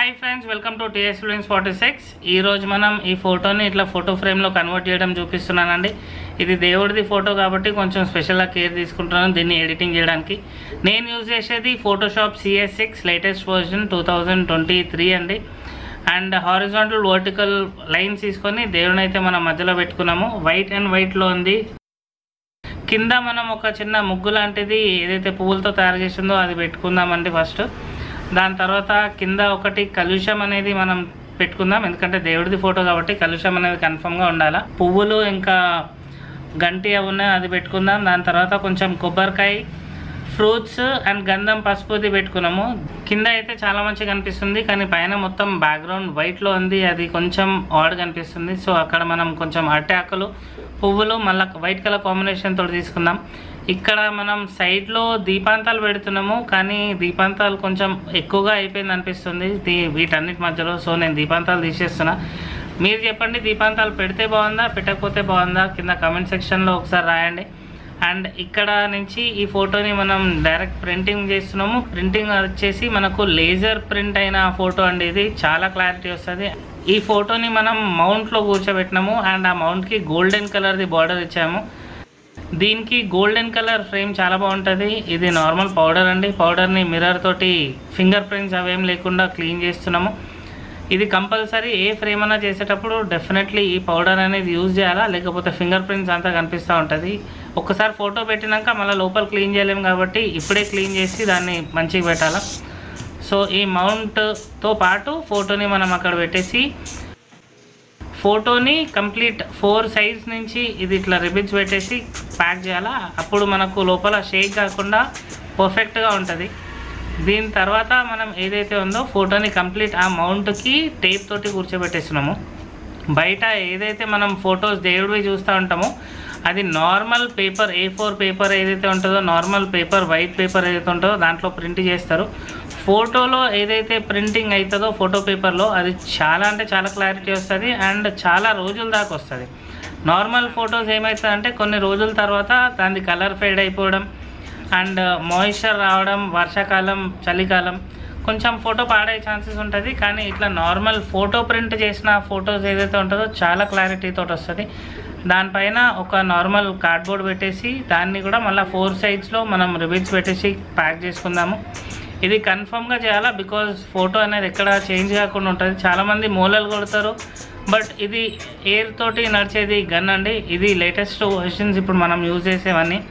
hi friends welcome to TS films forty six ఈరోజు మనం ఈ ఫోటోని ఇట్లా ఫోటో ఫ్రేమ్లో కన్వర్ట్ చేయడం చూపిస్తున్నానండి ఇది దేవుడిది ఫోటో కాబట్టి కొంచెం స్పెషల్గా కేర్ తీసుకుంటున్నాను దీన్ని ఎడిటింగ్ చేయడానికి నేను యూజ్ చేసేది Photoshop CS six latest version two thousand twenty three అండి అండ్ హారిజాంటల్ వర్టికల్ లైన్స్ తీసుకొని దేవుని అయితే మనం మధ్యలో పెట్టుకున్నాము వైట్ అండ్ వైట్లో ఉంది కింద మనం ఒక చిన్న ముగ్గు లాంటిది ఏదైతే పువ్వులతో తయారు చేసిందో అది పెట్టుకుందామండి ఫస్ట్ దాని తర్వాత కింద ఒకటి కలుషం అనేది మనం పెట్టుకుందాం ఎందుకంటే దేవుడిది ఫోటో కాబట్టి కలుషం అనేది కన్ఫర్మ్గా ఉండాలా పువ్వులు ఇంకా గంటి అవి ఉన్నాయి అది పెట్టుకుందాం దాని తర్వాత కొంచెం కొబ్బరికాయ ఫ్రూట్స్ అండ్ గంధం పసుపుది పెట్టుకున్నాము కింద అయితే చాలా మంచిగా కనిపిస్తుంది కానీ పైన మొత్తం బ్యాక్గ్రౌండ్ వైట్లో ఉంది అది కొంచెం ఆడ్ కనిపిస్తుంది సో అక్కడ మనం కొంచెం అరటి ఆకులు పువ్వులు మళ్ళీ వైట్ కలర్ కాంబినేషన్ తోటి తీసుకుందాం ఇక్కడ మనం సైడ్లో దీపాంతాలు పెడుతున్నాము కానీ దీపాంతాలు కొంచెం ఎక్కువగా అయిపోయింది అనిపిస్తుంది దీ వీటన్నిటి మధ్యలో సో నేను దీపాంతాలు తీసేస్తున్నా మీరు చెప్పండి దీపాంతాలు పెడితే బాగుందా పెట్టకపోతే బాగుందా కింద కమెంట్ సెక్షన్లో ఒకసారి రాయండి అండ్ ఇక్కడ నుంచి ఈ ఫోటోని మనం డైరెక్ట్ ప్రింటింగ్ చేస్తున్నాము ప్రింటింగ్ వచ్చేసి మనకు లేజర్ ప్రింట్ అయిన ఫోటో అండి ఇది చాలా క్లారిటీ వస్తుంది ఈ ఫోటోని మనం మౌంట్లో కూర్చోబెట్టినాము అండ్ ఆ మౌంట్కి గోల్డెన్ కలర్ది బార్డర్ ఇచ్చాము దీనికి గోల్డెన్ కలర్ ఫ్రేమ్ చాలా బాగుంటుంది ఇది నార్మల్ పౌడర్ అండి పౌడర్ని మిర్రర్ తోటి ఫింగర్ ప్రింట్స్ అవేం లేకుండా క్లీన్ చేస్తున్నాము ఇది కంపల్సరీ ఏ ఫ్రేమ్ అయినా చేసేటప్పుడు డెఫినెట్లీ ఈ పౌడర్ అనేది యూజ్ చేయాలా లేకపోతే ఫింగర్ ప్రింట్స్ అంతా కనిపిస్తూ ఉంటుంది ఒక్కసారి ఫోటో పెట్టినాక మళ్ళీ లోపల క్లీన్ చేయలేము కాబట్టి ఇప్పుడే క్లీన్ చేసి దాన్ని మంచిగా పెట్టాలా సో ఈ మౌంట్తో పాటు ఫోటోని మనం అక్కడ పెట్టేసి ఫోటోని కంప్లీట్ ఫోర్ సైజ్ నుంచి ఇది ఇట్లా రిబిన్స్ పెట్టేసి ప్యాక్ చేయాలా అప్పుడు మనకు లోపల షేక్ కాకుండా పర్ఫెక్ట్గా ఉంటుంది దీని తర్వాత మనం ఏదైతే ఉందో ఫోటోని కంప్లీట్ ఆ మౌంట్కి టేప్ తోటి కూర్చోబెట్టేస్తున్నాము బయట ఏదైతే మనం ఫొటోస్ దేవుడివి చూస్తూ ఉంటామో అది normal paper A four paper ఏదైతే ఉంటుందో నార్మల్ పేపర్ వైట్ పేపర్ ఏదైతే ఉంటుందో దాంట్లో ప్రింట్ చేస్తారు ఫోటోలో ఏదైతే ప్రింటింగ్ అవుతుందో ఫోటో పేపర్లో అది చాలా అంటే చాలా క్లారిటీ వస్తుంది అండ్ చాలా రోజుల దాకా వస్తుంది నార్మల్ ఫొటోస్ ఏమవుతుందంటే కొన్ని రోజుల తర్వాత దాని కలర్ ఫేడ్ అయిపోవడం అండ్ మాయిశ్చర్ రావడం వర్షాకాలం చలికాలం కొంచెం ఫోటో పాడే ఛాన్సెస్ ఉంటుంది కానీ ఇట్లా నార్మల్ ఫోటో ప్రింట్ చేసిన ఫొటోస్ ఏదైతే ఉంటుందో చాలా క్లారిటీతో వస్తుంది దానిపైన ఒక నార్మల్ కార్డ్బోర్డ్ పెట్టేసి దాన్ని కూడా మళ్ళీ ఫోర్ సైడ్స్లో మనం రిబిన్స్ పెట్టేసి ప్యాక్ చేసుకుందాము ఇది కన్ఫర్మ్గా చేయాలా బికాజ్ ఫోటో అనేది ఎక్కడ చేంజ్ కాకుండా ఉంటుంది చాలామంది మూలలు కొడతారు బట్ ఇది ఎయిర్ తోటి నడిచేది గన్ అండి ఇది లేటెస్ట్ వర్షన్స్ ఇప్పుడు మనం యూజ్ చేసేవన్నీ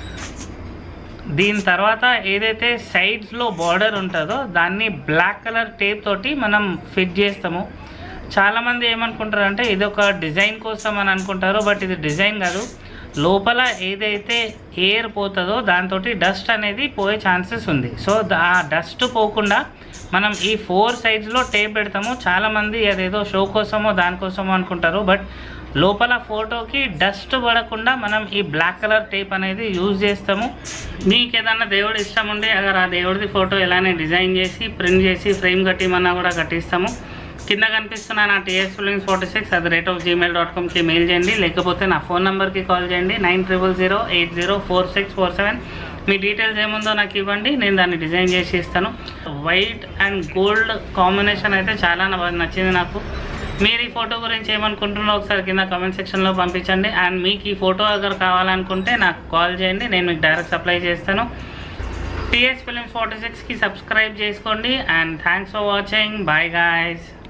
దీని తర్వాత ఏదైతే సైడ్స్లో బార్డర్ ఉంటుందో దాన్ని బ్లాక్ కలర్ టేప్ తోటి మనం ఫిట్ చేస్తాము చాలామంది ఏమనుకుంటారు అంటే ఇది ఒక డిజైన్ కోసం అని అనుకుంటారు బట్ ఇది డిజైన్ కాదు లోపల ఏదైతే ఎయిర్ పోతుందో దాంతో డస్ట్ అనేది పోయే ఛాన్సెస్ ఉంది సో ఆ డస్ట్ పోకుండా మనం ఈ ఫోర్ సైడ్స్లో టేప్ పెడతాము చాలామంది అదేదో షో కోసమో దానికోసమో అనుకుంటారు బట్ లోపల ఫోటోకి డస్ట్ పడకుండా మనం ఈ బ్లాక్ కలర్ టేప్ అనేది యూజ్ చేస్తాము మీకు ఏదన్నా దేవుడు ఇష్టం ఉండి అగర్ ఆ దేవుడిది ఫోటో ఎలానే డిజైన్ చేసి ప్రింట్ చేసి ఫ్రేమ్ కట్టిమన్నా కూడా కట్టిస్తాము కింద కనిపిస్తున్న నా TS films forty six at the rate of Gmail dot కామ్కి మెయిల్ చేయండి లేకపోతే నా ఫోన్ నెంబర్కి కాల్ చేయండి nine triple zero eight zero four six four seven మీ డీటెయిల్స్ ఏముందో నాకు ఇవ్వండి నేను దాన్ని డిజైన్ చేసి ఇస్తాను వైట్ అండ్ గోల్డ్ కాంబినేషన్ అయితే చాలా నా- నచ్చింది నాకు మీరు ఈ ఫోటో గురించి ఏమనుకుంటున్నారో ఒకసారి కింద కామెంట్ సెక్షన్లో పంపించండి అండ్ మీకు ఈ ఫోటో అగర్ కావాలనుకుంటే నాకు కాల్ చేయండి నేను మీకు డైరెక్ట్ సప్లై చేస్తాను టీఎస్ ఫిలిమ్స్ ఫార్టీ సిక్స్కి సబ్స్క్రైబ్ చేసుకోండి and thanks for watching bye guys